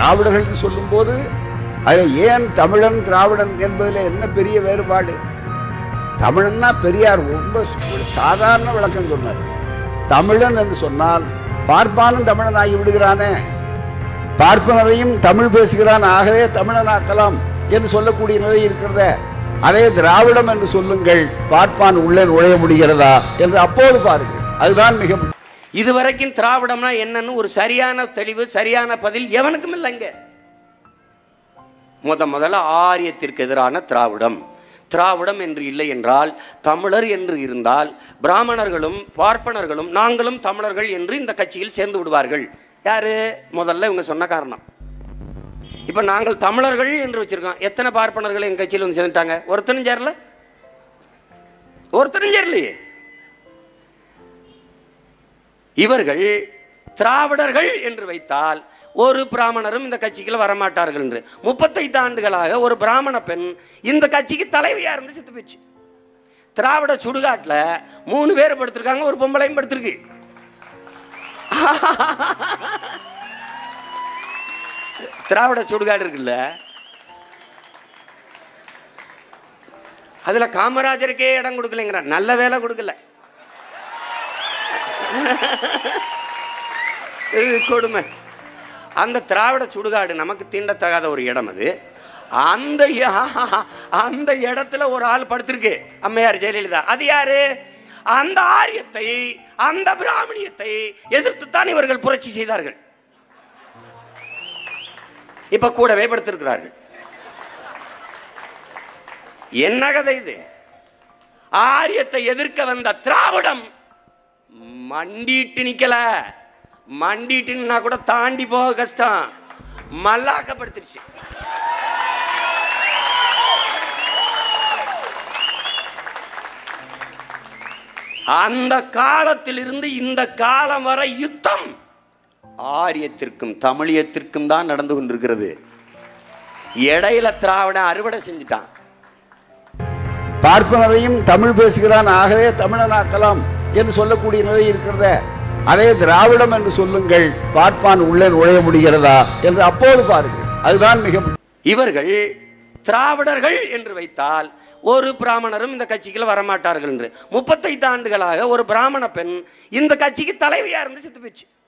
திராவிடர்கள் என்று சொல்லும்போது அதில் ஏன் தமிழன் திராவிடன் என்பதில் என்ன பெரிய வேறுபாடு தமிழன்னா பெரியார் ரொம்ப ஒரு சாதாரண விளக்கம் சொன்னார் தமிழன் என்று சொன்னால் பார்ப்பானும் தமிழன் ஆகி விடுகிறானே பார்ப்பனரையும் தமிழ் பேசுகிறான் ஆகவே தமிழனாக்கலாம் என்று சொல்லக்கூடிய நிலை இருக்கிறதே அதே திராவிடம் என்று சொல்லுங்கள் பார்ப்பான் உள்ளே நுழைய முடிகிறதா என்று அப்போது பாருங்கள் அதுதான் மிக முக்கியம். இதுவரைக்கும் திராவிடம்னா என்னன்னு ஒரு சரியான தெளிவு சரியான பதில் எவனுக்கும் இல்லைங்க முத முதல்ல ஆரியத்திற்கு எதிரான திராவிடம் திராவிடம் என்று இல்லை என்றால் தமிழர் என்று இருந்தால் பிராமணர்களும் பார்ப்பனர்களும் நாங்களும் தமிழர்கள் என்று இந்த கட்சியில் சேர்ந்து விடுவார்கள் யாரு முதல்ல இவங்க சொன்ன காரணம் இப்போ நாங்கள் தமிழர்கள் என்று வச்சிருக்கோம் எத்தனை பார்ப்பனர்கள் எங்கள் கட்சியில் வந்து சேர்ந்துட்டாங்க ஒருத்தனும் சேரல ஒருத்தனும் சேரலையே இவர்கள் திராவிடர்கள் என்று வைத்தால் ஒரு பிராமணரும் இந்த கட்சிக்குள்ள வரமாட்டார்கள் என்று முப்பத்தைந்து ஆண்டுகளாக ஒரு பிராமண பெண் இந்த கட்சிக்கு தலைவியா இருந்து செத்து போச்சு திராவிட சுடுகாட்டில் மூணு பேர் படுத்திருக்காங்க ஒரு பொம்பளையும் படுத்திருக்கு திராவிட சுடுகாடு இருக்குல்ல அதுல காமராஜருக்கே இடம் கொடுக்கலைங்கிற நல்ல வேலை கொடுக்கல இது கொடுமை அந்த திராவிட சுடுகாடு நமக்கு தீண்டத்தகாத ஒரு இடம் அது அந்த யா- அந்த இடத்துல ஒரு ஆள் படுத்திருக்கு அம்மையார் ஜெயலலிதா அது யாரு அந்த ஆரியத்தை அந்த பிராமணியத்தை எதிர்த்துத்தான் இவர்கள் புரட்சி செய்தார்கள் இப்ப கூடவே படுத்திருக்கிறார்கள் என்ன கதை இது ஆரியத்தை எதிர்க்க வந்த திராவிடம் மண்டிட்டு நிக்கல மண்டிட்டுன்னா கூட தாண்டி போக கஷ்டம் மல்லாக்கப்படுத்திருச்சு அந்த காலத்திலிருந்து இந்த காலம் வரை யுத்தம் ஆரியத்திற்கும் தமிழியத்திற்கும் தான் நடந்து கொண்டிருக்கிறது இடையில திராவிடன் அறுவடை செஞ்சுட்டான் பார்ப்பனரையும் தமிழ் பேசுகிறான் ஆகவே தமிழனாக்கலாம் என்று சொல்லக்கூடிய நிலை இருக்கிறதே அதே திராவிடம் என்று சொல்லுங்கள் பார்ப்பான் உள்ளே நுழைய முடிகிறதா என்று அப்போது பாருங்கள் அதுதான் மிக முக்கியம். இவர்கள் திராவிடர்கள் என்று வைத்தால் ஒரு பிராமணரும் இந்த கட்சிக்குள்ள வரமாட்டார்கள் என்று முப்பத்தைந்து ஆண்டுகளாக ஒரு பிராமண பெண் இந்த கட்சிக்கு தலைவியா இருந்து செத்து போச்சு